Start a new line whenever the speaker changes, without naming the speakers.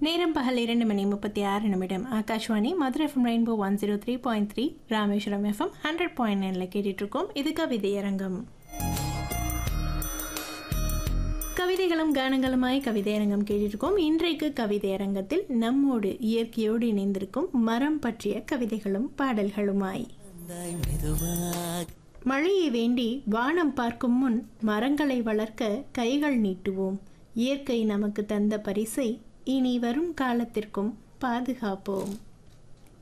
நேரம் பகல் இரண்டு மணி முப்பத்தி ஆறு நிமிடம் Akashvani Madurai FM rainbow one zero three point three Rameswaram FM hundred point நைனில் கேட்டுட்ருக்கோம் இது கவிதையரங்கம் கவிதைகளும் கானங்களுமாய் கவிதையரங்கம் கேட்டிருக்கோம் இன்றைக்கு கவிதையரங்கத்தில் நம்மோடு இயற்கையோடு இணைந்திருக்கும் மரம் பற்றிய கவிதைகளும் பாடல்களுமாய் மழையை வேண்டி வானம் பார்க்கும் முன் மரங்களை வளர்க்க கைகள் நீட்டுவோம் இயற்கை நமக்கு தந்த பரிசை இனி வரும் காலத்திற்கும் பாதுகாப்போம்